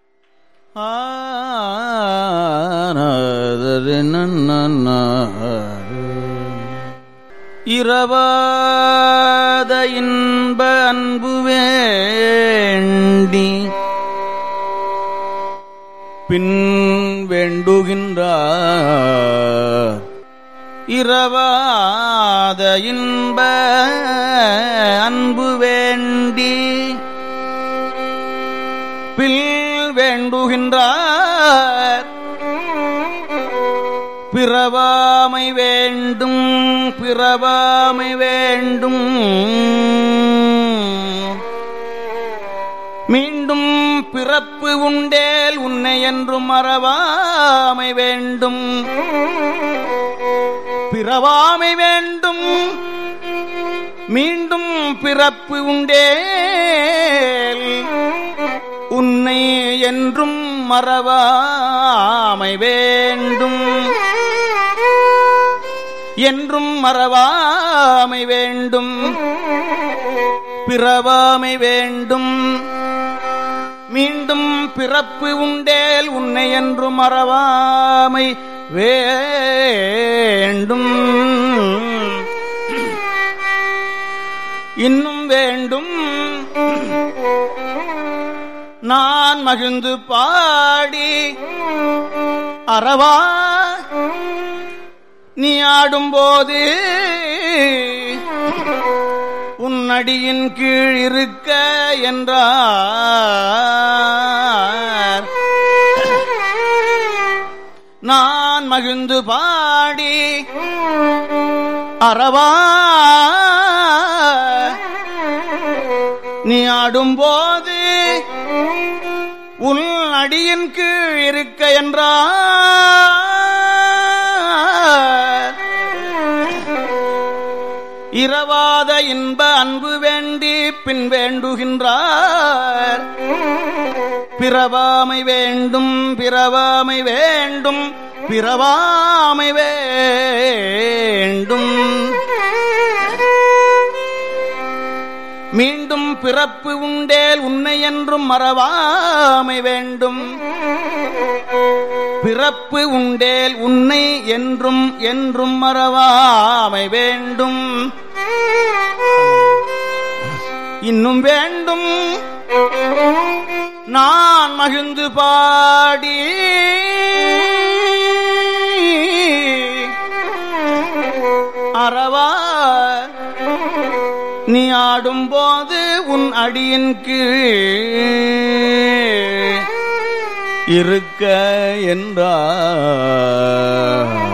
இரவாத இன்ப அன்பு வேண்டி பின் வேண்டுகின்றார் இரவாத இன்ப அன்பு வேண்டி பில் வேண்டுகின்றார் பிறவாமை வேண்டும் பிறவாமை வேண்டும் மீண்டும் பிறப்பு உண்டேல் உன்னை என்றும் மறவாமை வேண்டும் பிறவாமை வேண்டும் மீண்டும் பிறப்பு உண்டேல் உன்னை என்றும் மறவாமை வேண்டும் என்றும் மறவாமை வேண்டும் பிறவாமை வேண்டும் மீண்டும் பிறப்பு உண்டேல் உன்னை என்று மறவாமை வேண்டும் இன்னும் வேண்டும் நான் மகிழ்ந்து பாடி அறவா நீ ஆடும்போது உன் அடியின் கீழ் இருக்க என்றார் நான் மகிழ்ந்து பாடி அறவா நீ ஆடும்போது உன் அடியின் கீழ் இருக்க என்றார் இரவாத இன்ப அன்பு வேண்டி பின் வேண்டுகின்றார் பிறவாமை வேண்டும் பிறவாமை வேண்டும் பிறவாமை வேண்டும் மீண்டும் பிறப்பு உண்டேல் உன்னை என்றும் மறவாமை வேண்டும் பிறப்பு உண்டேல் உன்னை என்றும் என்றும் மறவாமை வேண்டும் இன்னும் வேண்டும் நான் மகிழ்ந்து பாடி அறவா நீ ஆடும்போது உன் அடியின் கீழ் இருக்க என்றார்